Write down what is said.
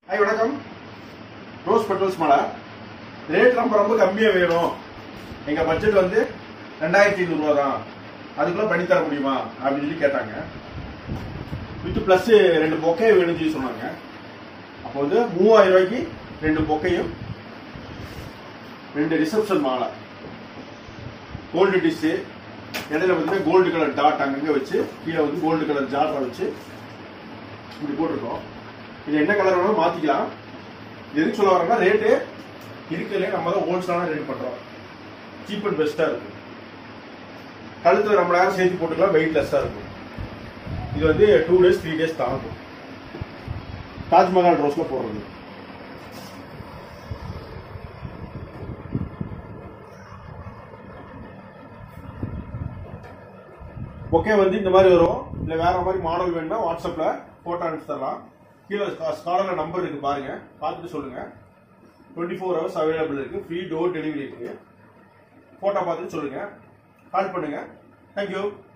hi வணக்கம் rose petrols மாலை rate ரொம்ப ரொம்ப கம்மியாக வேணும் எங்கள் பட்ஜெட் வந்து ரெண்டாயிரத்தி ஐநூறுரூவா தான் அதுக்குள்ளே பண்ணி தர முடியுமா அப்படின்னு சொல்லி கேட்டாங்க வித் ப்ளஸ் ரெண்டு பொக்கே வேணும்னு சொல்லி சொன்னாங்க அப்போ வந்து மூவாயிரம் ரூபாய்க்கு ரெண்டு பொக்கையும் ரெண்டு ரிசப்ஷன் மாலை கோல்டு டிஷ்ஷு இடையில வந்து கோல்டு கலர் டாட் அங்கங்கே வச்சு கீழே வந்து கோல்டு கலர் ஜாட்டை வச்சு இப்படி போட்டிருக்கோம் இது என்ன கலர் வேணாலும் மாத்திக்கலாம் எதுக்கு சொல்ல வரேன்னா ரேட்டு இருக்கிறதுலே நம்ம தான் ஹோல்சேலான ரேட் பண்றோம் சீப் அண்ட் பெஸ்டா இருக்கும் கழுத்துல ரொம்ப நேரம் சேர்த்து போட்டுக்கலாம் வெயிட் லெஸ்ஸா இருக்கும் இது வந்து டூ டேஸ் த்ரீ டேஸ் தாங்கும் தாஜ்மஹால் ரோஸ்ல போடுறது ஓகே வந்து இந்த மாதிரி வரும் இல்ல வேற மாதிரி மாடல் வேணும்னா வாட்ஸ்அப்ல போட்டோ அனுப்பிச்சு தரலாம் கீழே ஸ்காலர்ல நம்பர் இருக்கு பாருங்க பார்த்துட்டு சொல்லுங்க டுவெண்ட்டி ஃபோர் ஹவர்ஸ் அவைலபிள் இருக்கு ஃப்ரீ டோர் டெலிவரி இருக்கு போட்டோ பார்த்துட்டு சொல்லுங்க கால் பண்ணுங்க தேங்க்யூ